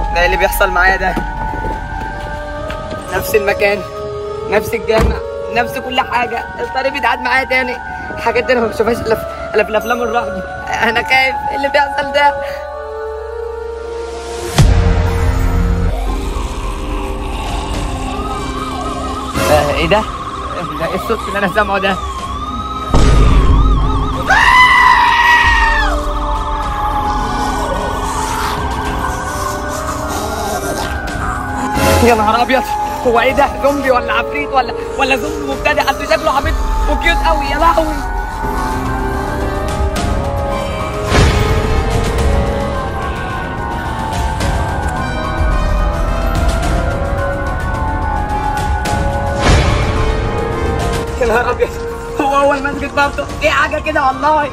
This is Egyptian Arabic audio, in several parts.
ده اللي بيحصل معايا ده نفس المكان نفس الجامع نفس كل حاجة الطريق بيتعاد معايا تاني الحاجات دي انا ما بشوفهاش الا في الا في الافلام الرعب انا خايف إيه اللي بيحصل ده آه، ايه ده؟ ده ايه الصوت اللي انا سامعه ده؟ يا نهار ابيض هو ايه ده زومبي ولا عفريت ولا ولا زومبي مبتدئ اصل شكله عبيط وكيوت قوي يا لهوي يا نهار ابيض هو هو المسجد برضه ايه حاجه كده والله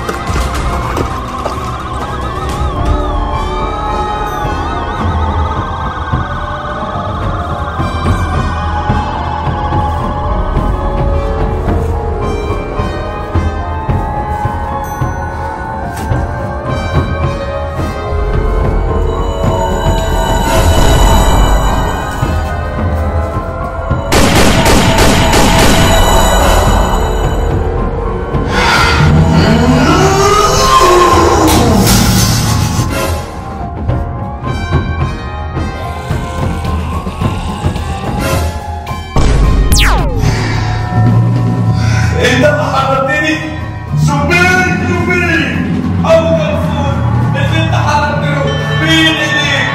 انت حرمتني شوفيني شوفيني ابو كرفون اللي انت حرمته مين ايديك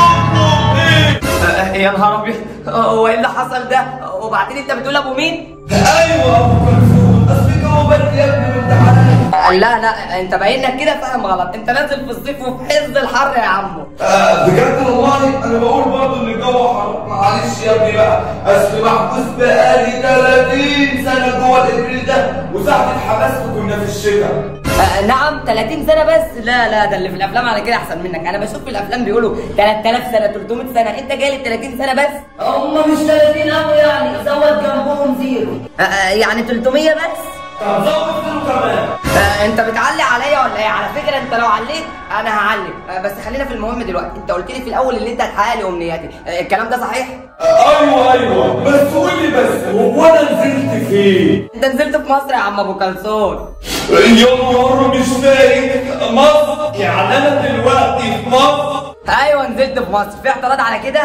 تطلب ايه يا نهار ابيض هو ايه اللي حصل ده وبعدين انت بتقول ابو مين ايوه ابو كرفون اصل جوه بالي يا ابني وانت حرمت لا لا انت باينك كده فاهم غلط انت نازل في الصيف وفي حز الحر يا عمو آه بجد والله انا بقول برضه ان الجو حر معلش يا ابني بقى اصل محبوس بقالي 30 سنه جوه الابريل ده وساعه الحماس كنا في الشتاء آه نعم 30 سنه بس لا لا ده اللي في الافلام على كده احسن منك انا بشوف في الافلام بيقولوا 3000 سنه 300 سنه انت جاي لي 30 سنه بس هم مش 30 قوي يعني زود جنبهم زيرو آه آه يعني 300 بس طب ظبط زيرو كمان آه انت بتعلي عليا ولا ايه على فكره انت لو عليت انا هعلي آه بس خلينا في المهم دلوقتي انت قلت لي في الاول ان انت هتحقق لي امنياتي آه الكلام ده صحيح ايوه ايوه بس قول لي بس هو انا نزلت فين؟ انت نزلت في مصر يا عم ابو كلثوم يا نهار مش فايت مصر يعني انا دلوقتي في مصر ايوه نزلت في مصر في اعتراض على كده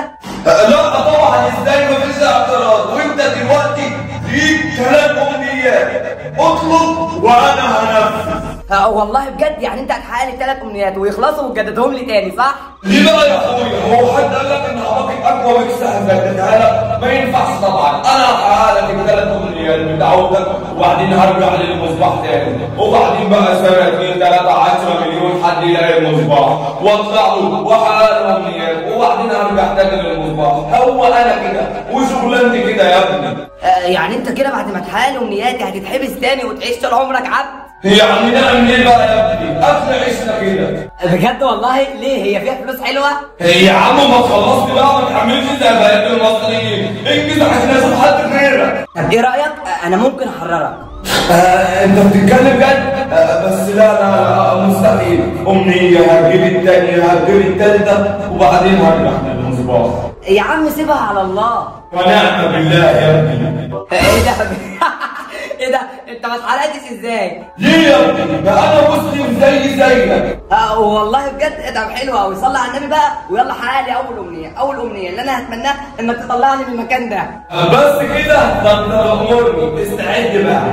لا طبعا ازاي مفيش اعتراض وانت دلوقتي ليك ثلاث امنيات اطلب وانا هنفذ آه والله بجد يعني انت هتحقق لي ثلاث امنيات ويخلصوا وتجددهم لي تاني صح ليه بقى يا اخويا هو حد قال لك ان اعطاك اقوى ميكس هجددها لك ما ينفعش طبعا انا هحقق لك الثلاث امنيات بتاعتك وبعدين هرجع للمصباح تاني وبعدين بقى سنه اثنين ثلاثه 10 مليون حد يلاقي المصباح واطلع له واحقق له امنيات وبعدين ارجع تاني للمصباح هو انا كده وشغلانتي كده يا ابني آه يعني انت كده بعد ما تحقق لي امنياتي هتتحبس تاني وتعيش طول عمرك عبد يعني نعمل ايه بقى يا ابني؟ احنا عشنا كده بجد والله ليه هي فيها فلوس حلوه هي يا عم ما تخلصني بقى ما تعملش زي بقية المصريين انجز عشان اشوف حد غيرك طب ايه رايك آه انا ممكن احررك آه انت بتتكلم جد آه بس لا لا لا مستحيل امنية هتجيب التانية هتجيب التالتة وبعدين هرجع للمصباح يا عم سيبها على الله ونعم بالله يا ابني ايه ده ايه ده انت ما اتحرقتش ازاي ليه يا ابني؟ ده انا مسلم زي زيك آه والله بجد ده حلو قوي صلي على النبي بقى ويلا حقق لي اول امنيه اول امنيه اللي انا هتمناها انك تطلعني من المكان ده آه بس كده ده انت امرني استعد بقى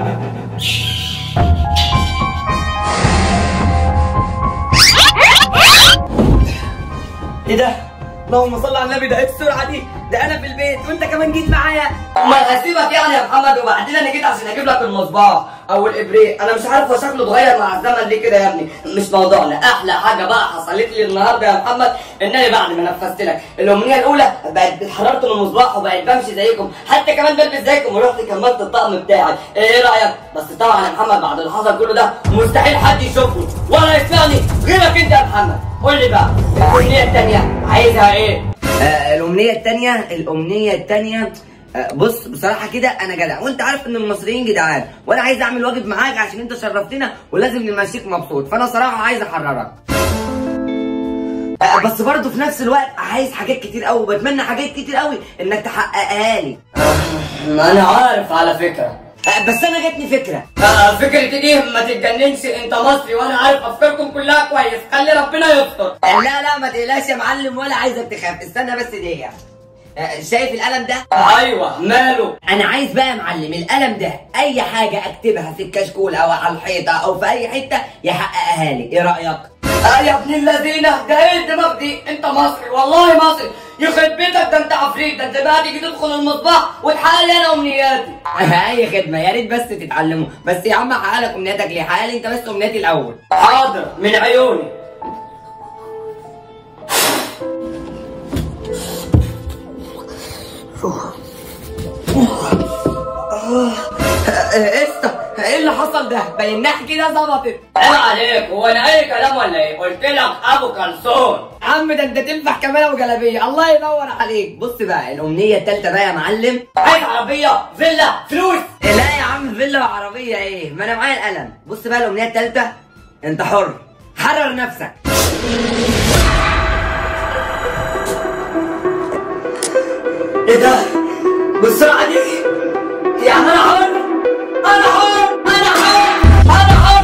ايه ده اللهم صل على النبي ده ايه السرعه دي ده انا في البيت وانت كمان جيت معايا امال هسيبك يعني يا محمد وبعدين انا جيت عشان اجيب لك المصباح او الابريق انا مش عارف هو شكله اتغير مع الزمن ليه كده يا ابني مش موضوعنا احلى حاجه بقى حصلت لي النهارده يا محمد ان انا بعد ما نفذت لك الامنيه الاولى بقت اتحررت من المصباح وبقيت بمشي زيكم حتى كمان بلبس زيكم ورحت كملت الطقم بتاعي ايه رايك بس طبعا يا محمد بعد اللي حصل كله ده مستحيل حد يشوفه ولا يسمعني غيرك انت يا محمد قول لي بقى الامنيه الثانيه عايزها ايه آه الامنيه الثانيه الامنيه الثانيه آه، بص بصراحه كده انا جدع وانت عارف ان المصريين جدعان وانا عايز اعمل واجب معاك عشان انت شرفتنا ولازم نمشيك مبسوط فانا صراحه عايز احررك آه، بس برضه في نفس الوقت عايز حاجات كتير قوي وبتمنى حاجات كتير قوي انك تحققها لي ما انا عارف على فكرة آه، بس انا جاتني فكره آه، فكرة دي ما تتجننش انت مصري وانا عارف افكاركم كلها كويس خلي ربنا يستر آه، لا لا ما تقلقش يا معلم ولا عايزك تخاف استنى بس دقيقه آه، شايف القلم ده ايوه ماله انا عايز بقى يا معلم القلم ده اي حاجه اكتبها في الكشكول او على الحيطه او في اي حته يحققها لي ايه رايك اه يا ابن الذين ده ايه الدماغ دي انت مصري والله مصري يخرب بيتك ده انت عفريت ده انت بقى تيجي تدخل المصباح وتحقق لي انا امنياتي اي خدمه يا ريت بس تتعلموا بس يا عم احقق لك امنياتك ليه حقق لي انت بس امنياتي الاول حاضر من عيوني قشطه ايه اللي حصل ده بيناح كده ظبطت عيب عليك هو انا اي كلام ولا ايه قلت لك ابو كلثوم عم ده انت تنفع كمان ابو جلابيه الله ينور عليك بص بقى الامنيه الثالثه بقى يا معلم عايز عربيه فيلا فلوس لا يا عم فيلا وعربيه ايه ما انا معايا القلم بص بقى الامنيه الثالثه انت حر حرر نفسك ايه ده بالسرعه دي يعني انا حر انا حر انا حر انا حر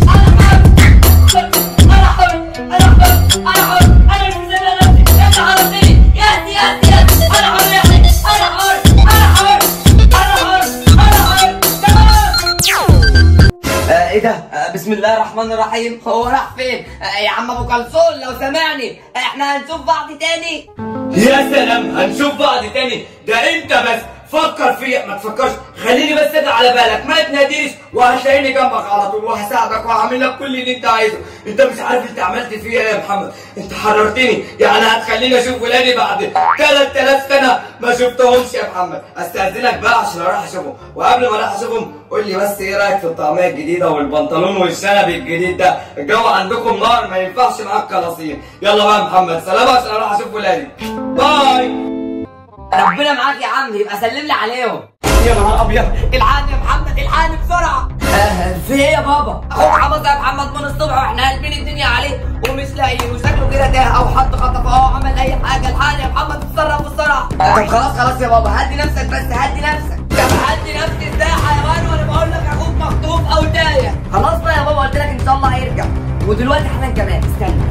انا حر انا حر انا حر انا مش مصدق نفسي انت حرمتني يس يس يس انا حر يا اخي انا حر انا حر انا حر انا حر تمام آه ايه ده آه بسم الله الرحمن الرحيم هو راح فين آه يا عم ابو كلثوم لو سامعني آه احنا هنشوف بعض تاني يا سلام هنشوف بعض تاني ده انت بس فكر فيا ما تفكرش خليني بس ادعي على بالك ما تناديش وهتلاقيني جنبك على طول وهساعدك وهعمل لك كل اللي انت عايزه انت مش عارف انت عملت فيا ايه يا محمد انت حررتني يعني هتخليني اشوف ولادي بعد 3000 سنه ما شفتهمش يا محمد استاذنك بقى عشان اروح اشوفهم وقبل ما اروح اشوفهم قول لي بس ايه رايك في الطعميه الجديده والبنطلون والشنب الجديد ده الجو عندكم نار ما ينفعش معاك كلاصين يلا بقى يا محمد سلام عشان اروح اشوف ولادي باي ربنا معاك يا عم يبقى سلم لي عليهم يا نهار ابيض الحقني يا محمد الحقني بسرعه في ايه يا بابا اخوك حفظ يا محمد من الصبح واحنا قلبين الدنيا عليه ومش لاقيين وشكله كده تاه او حد خطفه او عمل اي حاجه الحقني يا محمد اتصرف بسرعه طب خلاص خلاص يا بابا هدي نفسك بس هدي نفسك طب هدي نفسي ازاي يا حيوان وانا بقول لك اخوك مخطوف او تايه خلاص بقى يا بابا قلت لك ان شاء الله هيرجع ودلوقتي حالا كمان استنى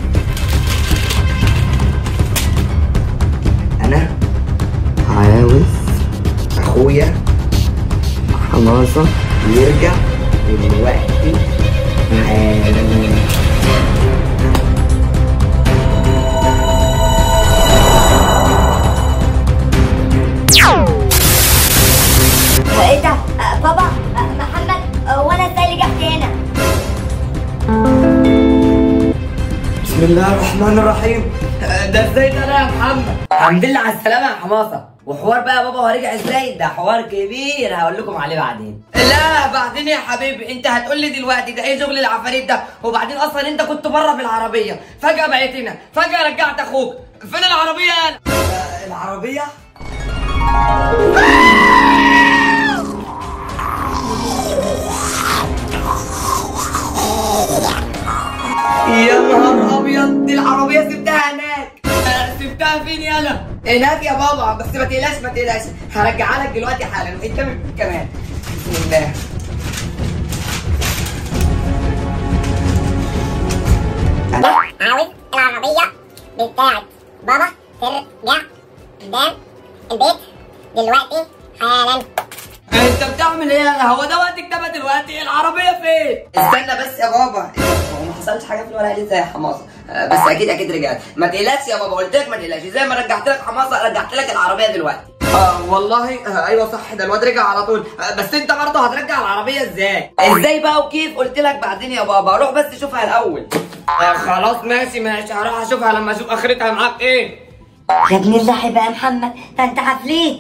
انا عاوز اخويا حماسه يرجع دلوقتي حالا ايه ده؟ آه، بابا آه، محمد آه، وانا ازاي اللي جبت هنا؟ بسم الله الرحمن الرحيم ده ازاي ده يا محمد الحمد لله على السلامه يا حماصه وحوار بقى يا بابا هو رجع ازاي ده حوار كبير هقول لكم عليه بعدين لا بعدين يا حبيبي انت هتقول لي دلوقتي ده ايه شغل العفاريت ده وبعدين اصلا انت كنت بره بالعربيه فجاه بقيت هنا فجاه رجعت اخوك فين العربيه انا العربيه يا نهار ابيض دي العربيه سبتها هناك آه، سبتها فين يالا هناك يا بابا بس ما تقلقش ما تقلقش هرجعها لك دلوقتي حالا انت من كمان بسم الله عاوز العربية بتاعت بابا ترجع قدام البيت دلوقتي حالا انت بتعمل ايه يالا هو ده وقت كتابه دلوقتي العربيه فين استنى بس يا بابا هو ما حصلش حاجه في الورقه دي زي حماصه آه، بس اكيد اكيد رجعت ما تقلقش يا بابا قلت لك ما تقلقش زي ما رجعت لك حماصه رجعت لك العربيه دلوقتي اه والله آه ايوه صح ده الواد رجع على طول آه بس انت برضه هترجع العربيه ازاي ازاي بقى وكيف قلت لك بعدين يا بابا روح بس شوفها الاول آه خلاص ماشي ماشي هروح اشوفها لما اشوف اخرتها معاك ايه يا ابن الله بقى يا محمد ده انت عفريت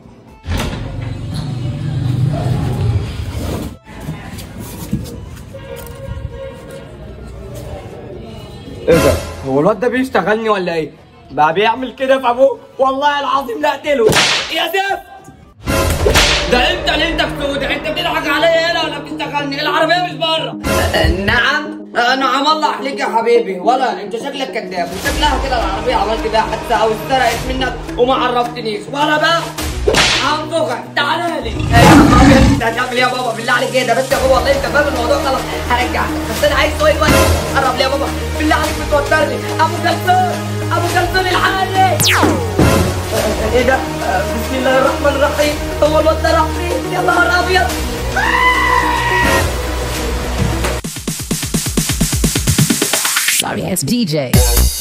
ايه ده؟ هو الواد ده بيشتغلني ولا ايه؟ بقى بيعمل كده في ابوه والله العظيم لا اقتله يا زفت ده انت اللي انت بتودع انت بتضحك عليا هنا ولا بتشتغلني العربيه مش بره نعم نعم الله عليك يا حبيبي ولا انت شكلك كذاب وشكلها كده العربيه عملت بيها حادثه او اتسرقت منك وما عرفتنيش ولا بقى هنفخك تعالى لي ايه يا بابا انت هتعمل ايه يا بابا بالله عليك ايه ده بس يا بابا والله انت فاهم الموضوع غلط هرجعك بس انا عايز شويه وقت قرب لي يا بابا بالله عليك بتوترني ابو كلثوم ابو كلثوم الحالي ايه ده آه، بسم الله الرحمن الرحيم هو الواد ده راح فين يا نهار ابيض Sorry ass DJ.